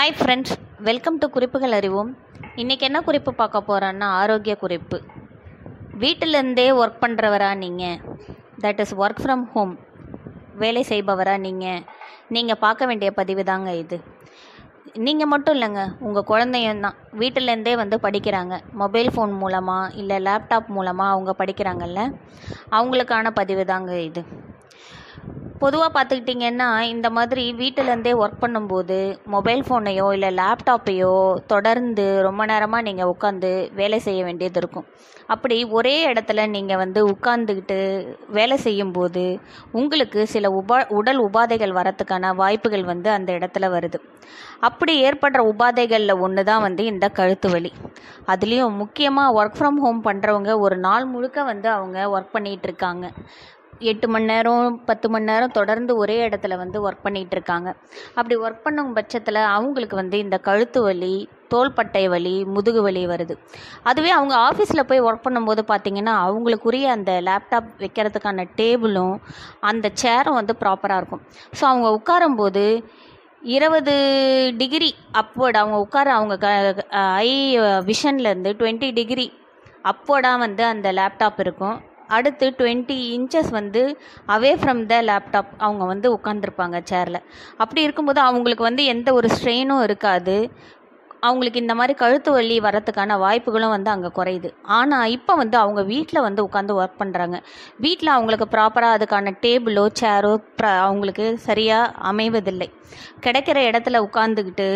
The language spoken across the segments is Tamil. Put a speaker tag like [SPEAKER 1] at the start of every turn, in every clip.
[SPEAKER 1] ஹாய் ஃப்ரெண்ட்ஸ் வெல்கம் டு குறிப்புகள் அறிவோம் இன்றைக்கி என்ன குறிப்பு பார்க்க போகிறோன்னா ஆரோக்கிய குறிப்பு வீட்டிலேருந்தே ஒர்க் பண்ணுறவரா நீங்கள் that is work from home வேலை செய்பவரா நீங்கள் நீங்கள் பார்க்க வேண்டிய பதிவு தாங்க இது நீங்கள் மட்டும் இல்லைங்க உங்கள் குழந்தையும் தான் வீட்டிலேருந்தே வந்து படிக்கிறாங்க மொபைல் ஃபோன் மூலமாக இல்லை லேப்டாப் மூலமாக அவங்க படிக்கிறாங்கல்ல அவங்களுக்கான பதிவு தாங்க இது பொதுவாக பார்த்துக்கிட்டிங்கன்னா இந்த மாதிரி வீட்டிலேருந்தே ஒர்க் பண்ணும்போது மொபைல் ஃபோனையோ இல்லை லேப்டாப்பையோ தொடர்ந்து ரொம்ப நேரமாக நீங்கள் உட்காந்து வேலை செய்ய வேண்டியது இருக்கும் அப்படி ஒரே இடத்துல நீங்கள் வந்து உட்காந்துக்கிட்டு வேலை செய்யும்போது உங்களுக்கு சில உபா உடல் உபாதைகள் வரத்துக்கான வாய்ப்புகள் வந்து அந்த இடத்துல வருது அப்படி ஏற்படுற உபாதைகளில் ஒன்று தான் வந்து இந்த கழுத்து வலி அதுலேயும் முக்கியமாக ஒர்க் ஃப்ரம் ஹோம் பண்ணுறவங்க ஒரு நாள் முழுக்க வந்து அவங்க ஒர்க் பண்ணிகிட்டு இருக்காங்க எட்டு மணி நேரம் பத்து மணி நேரம் தொடர்ந்து ஒரே இடத்துல வந்து ஒர்க் பண்ணிகிட்டு இருக்காங்க அப்படி ஒர்க் பண்ணும் பட்சத்தில் அவங்களுக்கு வந்து இந்த கழுத்து வலி தோள்பட்டை வலி முதுகு வலி வருது அதுவே அவங்க ஆஃபீஸில் போய் ஒர்க் பண்ணும்போது பார்த்திங்கன்னா அவங்களுக்குரிய அந்த லேப்டாப் வைக்கிறதுக்கான டேபிளும் அந்த சேரும் வந்து ப்ராப்பராக இருக்கும் ஸோ அவங்க உட்காரும்போது இருபது டிகிரி அப்வர்ட் அவங்க உட்கார அவங்க க ஐ விஷன்லேருந்து டுவெண்ட்டி டிகிரி அப்வர்டாக வந்து அந்த லேப்டாப் இருக்கும் அடுத்து டுவெண்ட்டி இன்ச்சஸ் வந்து அவே ஃப்ரம் த லேப்டாப் அவங்க வந்து உட்காந்துருப்பாங்க சேரில் அப்படி இருக்கும்போது அவங்களுக்கு வந்து எந்த ஒரு ஸ்ட்ரெயினும் இருக்காது அவங்களுக்கு இந்த மாதிரி கழுத்து வலி வரத்துக்கான வாய்ப்புகளும் வந்து அங்கே குறையுது ஆனால் இப்போ வந்து அவங்க வீட்டில் வந்து உட்காந்து ஒர்க் பண்ணுறாங்க வீட்டில் அவங்களுக்கு ப்ராப்பராக அதுக்கான டேபிளோ சேரோ ப்ர அவங்களுக்கு சரியாக அமைவதில்லை கிடைக்கிற இடத்துல உட்காந்துக்கிட்டு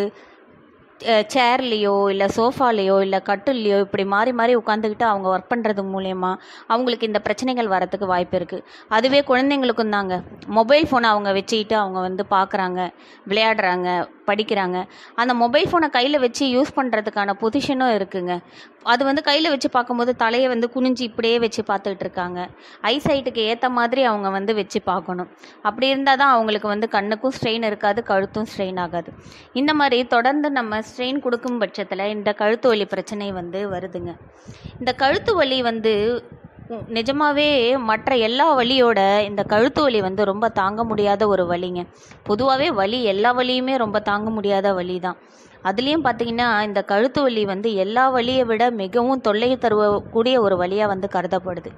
[SPEAKER 1] சேர்லேயோ இல்லை சோஃபாலேயோ இல்லை கட்டில்லையோ இப்படி மாறி மாறி உட்காந்துக்கிட்டு அவங்க ஒர்க் பண்ணுறது மூலயமா அவங்களுக்கு இந்த பிரச்சனைகள் வரத்துக்கு வாய்ப்பு இருக்குது அதுவே குழந்தைங்களுக்கும் தாங்க மொபைல் ஃபோனை அவங்க வச்சுக்கிட்டு அவங்க வந்து பார்க்குறாங்க விளையாடுறாங்க படிக்கிறாங்க அந்த மொபைல் ஃபோனை கையில் வச்சு யூஸ் பண்ணுறதுக்கான பொசிஷனும் இருக்குங்க அது வந்து கையில் வச்சு பார்க்கும்போது தலையை வந்து குனிஞ்சு இப்படியே வச்சு பார்த்துக்கிட்டு இருக்காங்க ஐசைட்டுக்கு ஏற்ற மாதிரி அவங்க வந்து வச்சு பார்க்கணும் அப்படி இருந்தால் தான் அவங்களுக்கு வந்து கண்ணுக்கும் ஸ்ட்ரெயின் இருக்காது கழுத்தும் ஸ்ட்ரெயின் ஆகாது இந்த மாதிரி தொடர்ந்து நம்ம ஸ்ட்ரெயின் கொடுக்கும் பட்சத்தில் இந்த கழுத்து வலி பிரச்சனை வந்து வருதுங்க இந்த கழுத்து வலி வந்து நிஜமாவே மற்ற எல்லா வலியோட இந்த கழுத்து வலி வந்து ரொம்ப தாங்க முடியாத ஒரு வலிங்க பொதுவாகவே வலி எல்லா வலியுமே ரொம்ப தாங்க முடியாத வலி தான் அதுலேயும் பார்த்தீங்கன்னா இந்த கழுத்து வலி வந்து எல்லா வலியை விட மிகவும் தொல்லை தருவக்கூடிய ஒரு வழியாக வந்து கருதப்படுது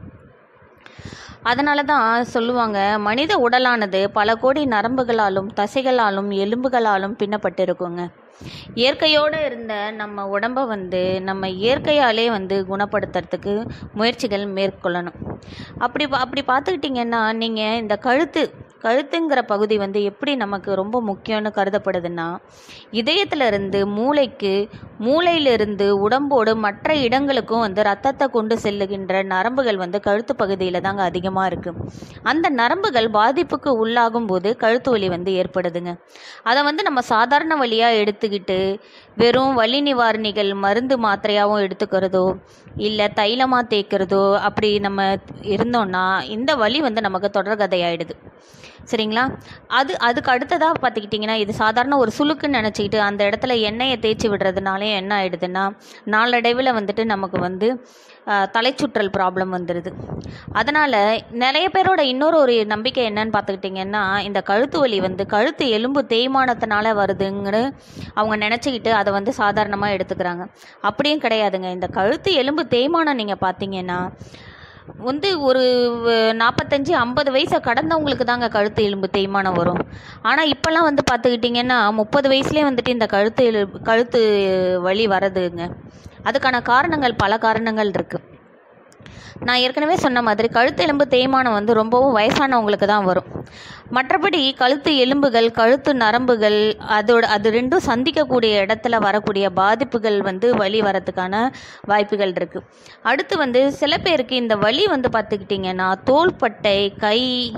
[SPEAKER 1] அதனால தான் சொல்லுவாங்க மனித உடலானது பல கோடி நரம்புகளாலும் தசைகளாலும் எலும்புகளாலும் பின்னப்பட்டிருக்குங்க இயற்கையோடு இருந்த நம்ம உடம்பை வந்து நம்ம இயற்கையாலே வந்து குணப்படுத்துறதுக்கு முயற்சிகள் மேற்கொள்ளணும் அப்படி அப்படி பார்த்துக்கிட்டிங்கன்னா நீங்கள் இந்த கழுத்து கழுத்துங்கிற பகுதி வந்து எப்படி நமக்கு ரொம்ப முக்கியம்னு கருதப்படுதுன்னா இதயத்திலிருந்து மூளைக்கு மூளையிலிருந்து உடம்போடு மற்ற இடங்களுக்கும் வந்து ரத்தத்தை கொண்டு செல்லுகின்ற நரம்புகள் வந்து கழுத்து பகுதியில் தாங்க அதிகமாக இருக்குது அந்த நரம்புகள் பாதிப்புக்கு உள்ளாகும் போது கழுத்து வலி வந்து ஏற்படுதுங்க அதை வந்து நம்ம சாதாரண வழியாக எடுத்துக்கிட்டு வெறும் வலி நிவாரணிகள் மருந்து மாத்திரையாகவும் எடுத்துக்கிறதோ இல்லை தைலமாக தேய்க்கிறதோ அப்படி நம்ம இருந்தோம்னா இந்த வலி வந்து நமக்கு தொடர்கதையாயிடுது சரிங்களா அது அதுக்கு அடுத்ததாக பார்த்துக்கிட்டிங்கன்னா இது சாதாரண ஒரு சுளுக்குன்னு நினச்சிக்கிட்டு அந்த இடத்துல எண்ணெயை தேய்ச்சி விடுறதுனாலே என்ன ஆகிடுதுன்னா நாளடைவில் வந்துட்டு நமக்கு வந்து தலைச்சுற்றல் ப்ராப்ளம் வந்துடுது அதனால் நிறைய பேரோட இன்னொரு ஒரு நம்பிக்கை என்னன்னு பார்த்துக்கிட்டிங்கன்னா இந்த கழுத்து வலி வந்து கழுத்து எலும்பு தேய்மானத்தினால வருதுங்கன்னு அவங்க நினச்சிக்கிட்டு அதை வந்து சாதாரணமாக எடுத்துக்கிறாங்க அப்படியும் கிடையாதுங்க இந்த கழுத்து எலும்பு தேய்மானம் நீங்கள் பார்த்தீங்கன்னா வந்து ஒரு நாற்பத்தஞ்சு ஐம்பது வயசை கடந்தவங்களுக்கு தாங்க கழுத்து எலும்பு தேய்மானம் வரும் ஆனால் இப்போல்லாம் வந்து பார்த்துக்கிட்டிங்கன்னா முப்பது வயசுலேயே வந்துட்டு இந்த கழுத்து எலு கழுத்து வலி வரதுங்க அதுக்கான காரணங்கள் பல காரணங்கள் இருக்குது நான் ஏற்கனவே சொன்ன மாதிரி கழுத்து எலும்பு தேய்மானம் வந்து ரொம்பவும் வயசானவங்களுக்கு தான் வரும் மற்றபடி கழுத்து எலும்புகள் கழுத்து நரம்புகள் அதோட அது ரெண்டும் சந்திக்கக்கூடிய இடத்துல வரக்கூடிய பாதிப்புகள் வந்து வலி வரத்துக்கான வாய்ப்புகள் இருக்குது அடுத்து வந்து சில பேருக்கு இந்த வலி வந்து பார்த்துக்கிட்டிங்கன்னா தோள்பட்டை கை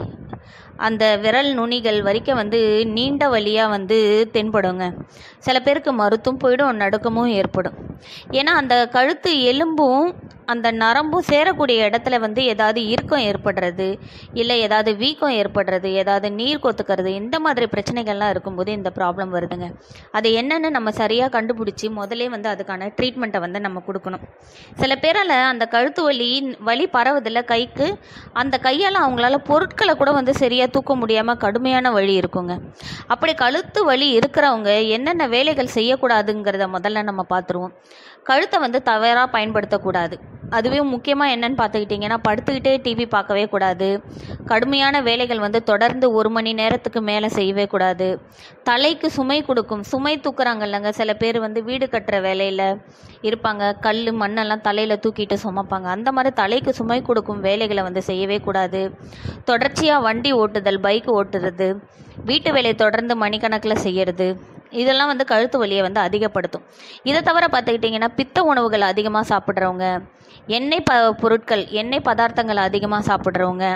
[SPEAKER 1] அந்த விரல் நுனிகள் வரைக்கும் வந்து நீண்ட வழியாக வந்து தென்படுங்க சில பேருக்கு மருத்துவம் போயிடும் நடுக்கமும் ஏற்படும் ஏன்னா அந்த கழுத்து எலும்பும் அந்த நரம்பும் சேரக்கூடிய இடத்துல வந்து ஏதாவது இறுக்கம் ஏற்படுறது இல்லை ஏதாவது வீக்கம் ஏற்படுறது ஏதாவது நீர் கொத்துக்கிறது இந்த மாதிரி பிரச்சனைகள்லாம் இருக்கும்போது இந்த ப்ராப்ளம் வருதுங்க அது என்னென்னு நம்ம சரியாக கண்டுபிடிச்சி முதலே வந்து அதுக்கான ட்ரீட்மெண்ட்டை வந்து நம்ம கொடுக்கணும் சில பேரால் அந்த கழுத்து வலி வலி பரவுதில்ல கைக்கு அந்த கையால் அவங்களால பொருட்களை கூட வந்து சரியாக தூக்க முடியாமல் கடுமையான வலி இருக்குங்க அப்படி கழுத்து வலி இருக்கிறவங்க என்னென்ன வேலைகள் செய்யக்கூடாதுங்கிறத முதல்ல நம்ம பார்த்துருவோம் கழுத்தை வந்து தவறாக பயன்படுத்தக்கூடாது அதுவே முக்கியமாக என்னன்னு பார்த்துக்கிட்டிங்கன்னா படுத்துக்கிட்டே டிவி பார்க்கவே கூடாது கடுமையான வேலைகள் வந்து தொடர்ந்து ஒரு மணி நேரத்துக்கு மேலே செய்யவே கூடாது தலைக்கு சுமை கொடுக்கும் சுமை தூக்குறாங்க இல்லைங்க சில பேர் வந்து வீடு கட்டுற வேலையில் இருப்பாங்க கல் மண்ணெல்லாம் தலையில் தூக்கிட்டு சுமப்பாங்க அந்த மாதிரி தலைக்கு சுமை கொடுக்கும் வேலைகளை வந்து செய்யவே கூடாது தொடர்ச்சியாக வண்டி ஓட்டுதல் பைக் ஓட்டுறது வீட்டு வேலையை தொடர்ந்து மணிக்கணக்கில் செய்யறது இதெல்லாம் வந்து கழுத்து வலியை வந்து அதிகப்படுத்தும் இதை தவிர பார்த்துக்கிட்டிங்கன்னா பித்த உணவுகள் அதிகமாக சாப்பிட்றவங்க எண்ணெய் ப பொருட்கள் எண்ணெய் பதார்த்தங்கள் அதிகமாக சாப்பிட்றவங்க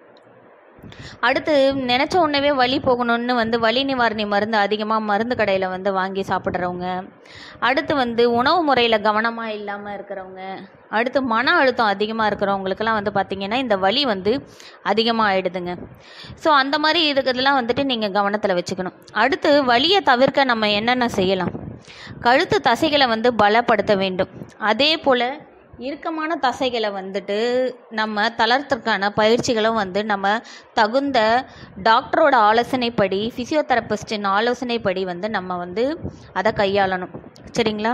[SPEAKER 1] அடுத்து நினச்ச உடனே வலி போகணும்னு வந்து வலி நிவாரணி மருந்து அதிகமாக மருந்து கடையில் வந்து வாங்கி சாப்பிட்றவங்க அடுத்து வந்து உணவு முறையில் கவனமாக இல்லாமல் இருக்கிறவங்க அடுத்து மன அழுத்தம் அதிகமாக இருக்கிறவங்களுக்கெல்லாம் வந்து பார்த்திங்கன்னா இந்த வலி வந்து அதிகமாக ஆயிடுதுங்க ஸோ அந்த மாதிரி இதுக்கு இதெல்லாம் வந்துட்டு நீங்கள் கவனத்தில் வச்சுக்கணும் அடுத்து வலியை தவிர்க்க நம்ம என்னென்ன செய்யலாம் கழுத்து தசைகளை வந்து பலப்படுத்த வேண்டும் அதே போல் இறுக்கமான தசைகளை வந்துட்டு நம்ம தளர்த்துறதுக்கான பயிற்சிகளும் வந்து நம்ம தகுந்த டாக்டரோட ஆலோசனைப்படி ஃபிசியோதெரபிஸ்டின் ஆலோசனைப்படி வந்து நம்ம வந்து அதை கையாளணும் சரிங்களா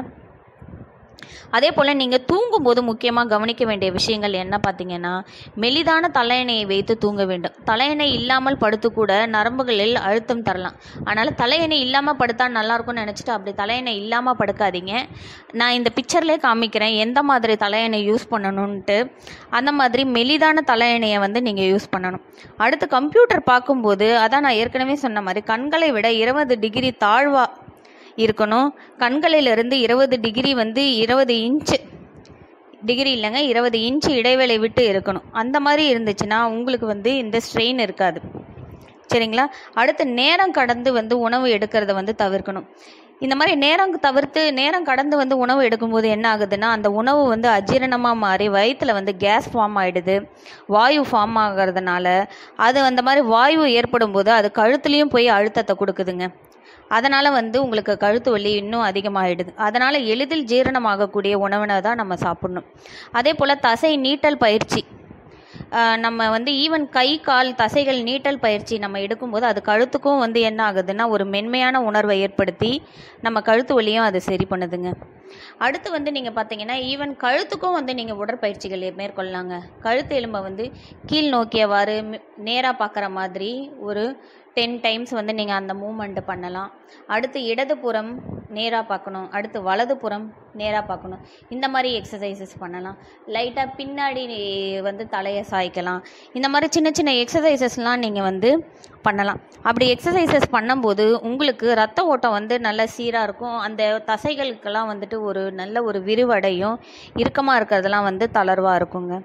[SPEAKER 1] அதே போல் நீங்கள் தூங்கும்போது முக்கியமாக கவனிக்க வேண்டிய விஷயங்கள் என்ன பார்த்தீங்கன்னா மெலிதான தலையணையை வைத்து தூங்க வேண்டும் தலையணை இல்லாமல் படுத்து கூட நரம்புகளில் அழுத்தம் தரலாம் அதனால் தலையணை இல்லாமல் படுத்தா நல்லாயிருக்கும்னு நினச்சிட்டு அப்படி தலையணை இல்லாமல் படுக்காதீங்க நான் இந்த பிக்சர்லேயே காமிக்கிறேன் எந்த மாதிரி தலையணை யூஸ் பண்ணணுன்ட்டு அந்த மாதிரி மெலிதான தலையணையை வந்து நீங்கள் யூஸ் பண்ணணும் அடுத்து கம்ப்யூட்டர் பார்க்கும்போது அதான் நான் ஏற்கனவே சொன்ன மாதிரி கண்களை விட இருபது டிகிரி தாழ்வா இருக்கணும் கண்களிலிருந்து இருபது டிகிரி வந்து இருபது இன்ச்சு டிகிரி இல்லைங்க இருபது இன்ச்சு இடைவேளை விட்டு இருக்கணும் அந்த மாதிரி இருந்துச்சுன்னா உங்களுக்கு வந்து இந்த ஸ்ட்ரெயின் இருக்காது சரிங்களா அடுத்து நேரம் கடந்து வந்து உணவு எடுக்கிறத வந்து தவிர்க்கணும் இந்த மாதிரி நேரம் தவிர்த்து நேரம் கடந்து வந்து உணவு எடுக்கும்போது என்ன ஆகுதுன்னா அந்த உணவு வந்து அஜீரணமாக மாறி வயிற்றில் வந்து கேஸ் ஃபார்ம் ஆகிடுது வாயு ஃபார்ம் ஆகிறதுனால அது அந்த மாதிரி வாயு ஏற்படும் போது அது கழுத்துலேயும் போய் அழுத்தத்தை கொடுக்குதுங்க அதனால் வந்து உங்களுக்கு கழுத்து வலி இன்னும் அதிகமாகிடுது அதனால் எளிதில் ஜீரணமாகக்கூடிய உணவினை தான் நம்ம சாப்பிட்ணும் அதே போல் தசை நீட்டல் பயிற்சி ஆஹ் நம்ம வந்து ஈவன் கை கால் தசைகள் நீட்டல் பயிற்சி நம்ம எடுக்கும்போது அது கழுத்துக்கும் வந்து என்ன ஆகுதுன்னா ஒரு மென்மையான உணர்வை ஏற்படுத்தி நம்ம கழுத்து வலியும் அது சரி பண்ணுதுங்க அடுத்து வந்து நீங்கள் பார்த்தீங்கன்னா ஈவன் கழுத்துக்கும் வந்து நீங்கள் உடற்பயிற்சிகள் மேற்கொள்ளலாங்க கழுத்து எலும்பை வந்து கீழ் நோக்கியவாறு நேராக பார்க்குற மாதிரி ஒரு டென் டைம்ஸ் வந்து நீங்கள் அந்த மூமெண்ட் பண்ணலாம் அடுத்து இடதுபுறம் நேராக பார்க்கணும் அடுத்து வலதுபுறம் நேராக பார்க்கணும் இந்த மாதிரி எக்ஸசைசஸ் பண்ணலாம் லைட்டாக பின்னாடி வந்து தலையை சாய்க்கலாம் இந்த மாதிரி சின்ன சின்ன எக்ஸசைசஸ்லாம் நீங்கள் வந்து பண்ணலாம் அப்படி எக்ஸசைசஸ் பண்ணும்போது உங்களுக்கு ரத்த ஓட்டம் வந்து நல்ல சீராக இருக்கும் அந்த தசைகளுக்கெல்லாம் வந்துட்டு ஒரு நல்ல ஒரு விரிவடையும் இறுக்கமாக இருக்கிறதெல்லாம் வந்து தளர்வாக இருக்குங்க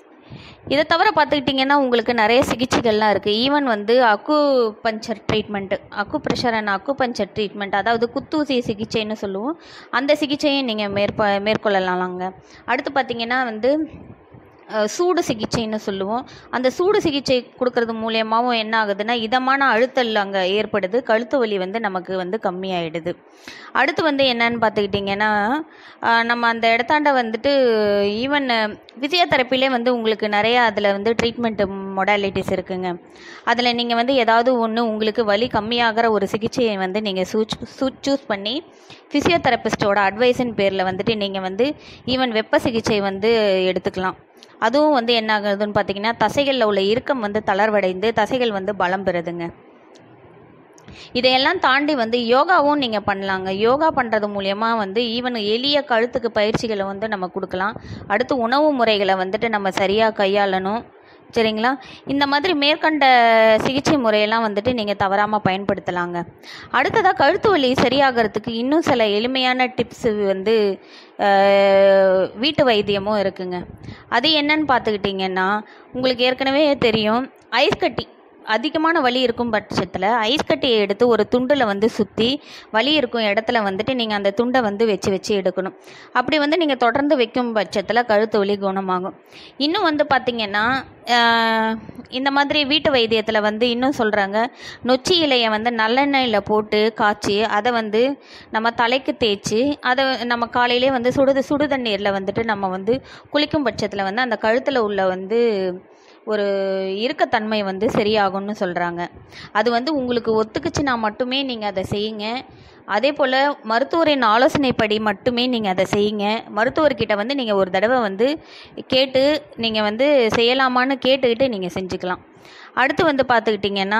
[SPEAKER 1] இதை தவிர பார்த்துக்கிட்டிங்கன்னா உங்களுக்கு நிறைய சிகிச்சைகள்லாம் இருக்குது ஈவன் வந்து acupuncture treatment acupressure and acupuncture treatment அதாவது குத்தூசி சிகிச்சைன்னு சொல்லுவோம் அந்த சிகிச்சையும் நீங்கள் மேற்ப மேற்கொள்ளலாம்ங்க அடுத்து பார்த்தீங்கன்னா வந்து அஹ், சூடு சிகிச்சைன்னு சொல்லுவோம் அந்த சூடு சிகிச்சை கொடுக்கறது மூலியமாகவும் என்ன ஆகுதுன்னா இதமான அழுத்தல் அங்கே ஏற்படுது கழுத்து வலி வந்து நமக்கு வந்து கம்மியாயிடுது அடுத்து வந்து என்னன்னு பார்த்துக்கிட்டிங்கன்னா அஹ், நம்ம அந்த இடத்தாண்ட வந்துட்டு ஈவன் ஃபிசியோதெரப்பிலே வந்து உங்களுக்கு நிறைய அதில் வந்து ட்ரீட்மெண்ட் மொடாலிட்டிஸ் இருக்குங்க அதில் நீங்கள் வந்து ஏதாவது ஒன்று உங்களுக்கு வலி கம்மியாகிற ஒரு சிகிச்சையை வந்து நீங்கள் சூச் சூஸ் பண்ணி ஃபிசியோதெரபிஸ்டோட அட்வைஸின் பேரில் வந்துட்டு நீங்கள் வந்து ஈவன் வெப்ப சிகிச்சை வந்து எடுத்துக்கலாம் அதுவும் வந்து என்ன ஆகுதுன்னு பார்த்தீங்கன்னா தசைகளில் உள்ள இறுக்கம் வந்து தளர்வடைந்து தசைகள் வந்து பலம் பெறுதுங்க இதையெல்லாம் தாண்டி வந்து யோகாவும் நீங்கள் பண்ணலாங்க யோகா பண்ணுறது மூலயமா வந்து ஈவன் எளிய கழுத்துக்கு பயிற்சிகளை வந்து நம்ம கொடுக்கலாம் அடுத்து உணவு முறைகளை வந்துட்டு நம்ம சரியாக கையாளணும் சரிங்களா இந்த மாதிரி மேற்கண்ட சிகிச்சை முறையெல்லாம் வந்துட்டு நீங்கள் தவறாமல் பயன்படுத்தலாங்க அடுத்ததாக கழுத்து வலி சரியாகிறதுக்கு இன்னும் சில எளிமையான டிப்ஸு வந்து அஹ், வீட்டு வைத்தியமும் இருக்குங்க அது என்னன்னு பார்த்துக்கிட்டிங்கன்னா உங்களுக்கு ஏற்கனவே தெரியும் ஐஸ் கட்டி அதிகமான வலி இருக்கும் பட்சத்தில் ஐஸ் கட்டியை எடுத்து ஒரு துண்டில் வந்து சுற்றி வலி இருக்கும் இடத்துல வந்துட்டு நீங்கள் அந்த துண்டை வந்து வச்சு வச்சு எடுக்கணும் அப்படி வந்து நீங்கள் தொடர்ந்து வைக்கும் பட்சத்தில் கழுத்து வலி குணமாகும் இன்னும் வந்து பார்த்திங்கன்னா ஆஹ், இந்த மாதிரி வீட்டு வைத்தியத்தில் வந்து இன்னும் சொல்கிறாங்க நொச்சி இலையை வந்து நல்லெண்ணெயில் போட்டு காய்ச்சி அதை வந்து நம்ம தலைக்கு தேய்ச்சி அதை நம்ம காலையிலே வந்து சுடு சுடு தண்ணீரில் வந்துட்டு நம்ம வந்து குளிக்கும் பட்சத்தில் வந்து அந்த கழுத்தில் உள்ள வந்து ஒரு இறுக்கத்தன்மை வந்து சரியாகும்னு சொல்கிறாங்க அது வந்து உங்களுக்கு ஒத்துக்குச்சுன்னா மட்டுமே நீங்கள் அதை செய்யுங்க அதே போல் மருத்துவரின் ஆலோசனைப்படி மட்டுமே நீங்கள் அதை செய்யுங்க மருத்துவர்கிட்ட வந்து நீங்கள் ஒரு தடவை வந்து கேட்டு நீங்கள் வந்து செய்யலாமான்னு கேட்டுக்கிட்டு நீங்கள் செஞ்சுக்கலாம் அடுத்து வந்து பார்த்துக்கிட்டிங்கன்னா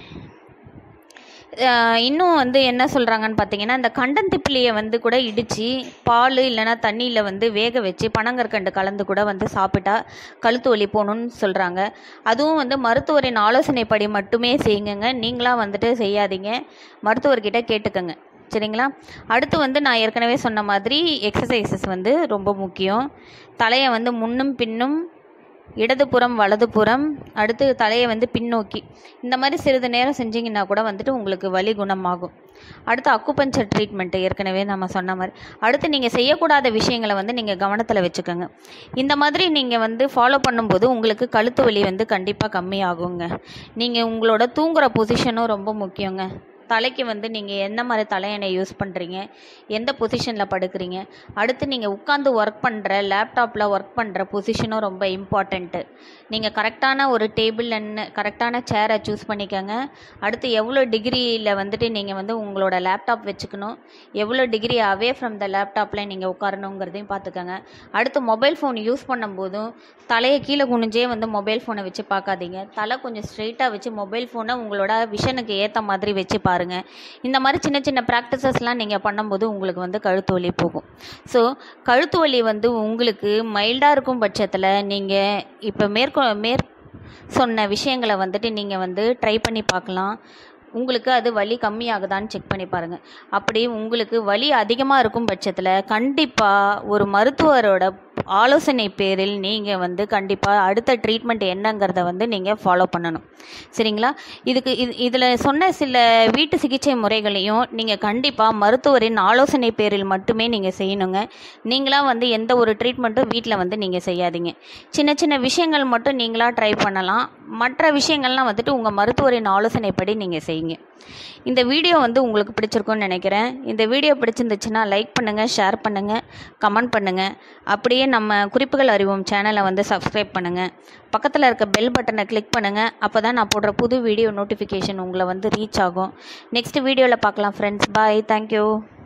[SPEAKER 1] அஹ் இன்னும் வந்து என்ன சொல்கிறாங்கன்னு பார்த்தீங்கன்னா இந்த கண்டந்திப்பிலியை வந்து கூட இடித்து பால் இல்லைன்னா தண்ணியில் வந்து வேக வச்சு பனங்கற்கண்டு கலந்து கூட வந்து சாப்பிட்டா கழுத்து வலி போகணுன்னு சொல்கிறாங்க அதுவும் வந்து மருத்துவரின் ஆலோசனைப்படி மட்டுமே செய்யுங்கங்க நீங்களாக வந்துட்டு செய்யாதீங்க மருத்துவர்கிட்ட கேட்டுக்கங்க சரிங்களா அடுத்து வந்து நான் ஏற்கனவே சொன்ன மாதிரி எக்ஸசைசஸ் வந்து ரொம்ப முக்கியம் தலையை வந்து முன்னும் பின்னும் இடதுபுறம் வலதுபுறம் அடுத்து தலையை வந்து பின்னோக்கி இந்த மாதிரி சிறிது நேரம் செஞ்சீங்கன்னா கூட வந்துட்டு உங்களுக்கு வலி குணமாகும் அடுத்து அக்குபஞ்சர் ட்ரீட்மெண்ட்டு ஏற்கனவே நம்ம சொன்ன மாதிரி அடுத்து நீங்கள் செய்யக்கூடாத விஷயங்களை வந்து நீங்கள் கவனத்தில் வச்சுக்கோங்க இந்த மாதிரி நீங்கள் வந்து ஃபாலோ பண்ணும்போது உங்களுக்கு கழுத்து வலி வந்து கண்டிப்பாக கம்மியாகுங்க நீங்கள் உங்களோட தூங்குகிற பொசிஷனும் ரொம்ப முக்கியங்க தலைக்கு வந்து நீங்கள் என்ன மாதிரி தலையணை யூஸ் பண்ணுறீங்க எந்த பொசிஷனில் படுக்கிறீங்க அடுத்து நீங்கள் உட்காந்து ஒர்க் பண்ணுற லேப்டாப்பில் ஒர்க் பண்ணுற பொசிஷனும் ரொம்ப இம்பார்ட்டண்ட்டு நீங்கள் கரெக்டான ஒரு டேபிள் அண்ட் கரெக்டான சேரை சூஸ் பண்ணிக்கோங்க அடுத்து எவ்வளோ டிகிரியில் வந்துட்டு நீங்கள் வந்து உங்களோட லேப்டாப் வச்சுக்கணும் எவ்வளோ டிகிரி அவே ஃப்ரம் த லேப்டாப்பில் நீங்கள் உட்காரணுங்கிறதையும் பார்த்துக்கோங்க அடுத்து மொபைல் ஃபோன் யூஸ் பண்ணும்போதும் தலையை கீழே குனிஞ்சே வந்து மொபைல் ஃபோனை வச்சு பார்க்காதீங்க தலை கொஞ்சம் ஸ்ட்ரெயிட்டாக வச்சு மொபைல் ஃபோனை உங்களோட விஷனுக்கு ஏற்ற மாதிரி வச்சு பாருங்கள் இந்த மாதிரி சின்ன சின்ன ப்ராக்டிசஸ்லாம் நீங்கள் பண்ணும்போது உங்களுக்கு வந்து கழுத்து வலி போகும் ஸோ கழுத்து வலி வந்து உங்களுக்கு மைல்டாக இருக்கும் பட்சத்தில் நீங்கள் இப்போ மேற்கொ மேற் சொன்ன விஷயங்களை வந்துட்டு நீங்கள் வந்து ட்ரை பண்ணி பார்க்கலாம் உங்களுக்கு அது வலி கம்மியாகுதான்னு செக் பண்ணி பாருங்கள் அப்படி உங்களுக்கு வலி அதிகமாக இருக்கும் பட்சத்தில் கண்டிப்பாக ஒரு மருத்துவரோட ஆலோசனை பேரில் நீங்கள் வந்து கண்டிப்பாக அடுத்த ட்ரீட்மெண்ட் என்னங்கிறத வந்து நீங்கள் ஃபாலோ பண்ணணும் சரிங்களா இதுக்கு இது இதில் சொன்ன சில வீட்டு சிகிச்சை முறைகளையும் நீங்கள் கண்டிப்பாக மருத்துவரின் ஆலோசனை பேரில் மட்டுமே நீங்கள் செய்யணுங்க நீங்களாக வந்து எந்த ஒரு ட்ரீட்மெண்ட்டும் வீட்டில் வந்து நீங்கள் செய்யாதீங்க சின்ன சின்ன விஷயங்கள் மட்டும் நீங்களாக ட்ரை பண்ணலாம் மற்ற விஷயங்கள்லாம் வந்துட்டு உங்கள் மருத்துவரின் ஆலோசனைப்படி நீங்கள் செய்யுங்க இந்த வீடியோ வந்து உங்களுக்கு பிடிச்சிருக்கும்னு நினைக்கிறேன் இந்த வீடியோ பிடிச்சிருந்துச்சுன்னா லைக் பண்ணுங்கள் ஷேர் பண்ணுங்கள் கமெண்ட் பண்ணுங்கள் அப்படியே நம்ம குறிப்புகள் அறிவோம் சேனலை வந்து சப்ஸ்கிரைப் பண்ணுங்கள் பக்கத்தில் இருக்க பெல் பட்டனை கிளிக் பண்ணுங்கள் அப்போ தான் நான் போடுற புது வீடியோ நோட்டிஃபிகேஷன் உங்களை வந்து ரீச் ஆகும் நெக்ஸ்ட் வீடியோவில் பார்க்கலாம் ஃப்ரெண்ட்ஸ் பாய் தேங்க்யூ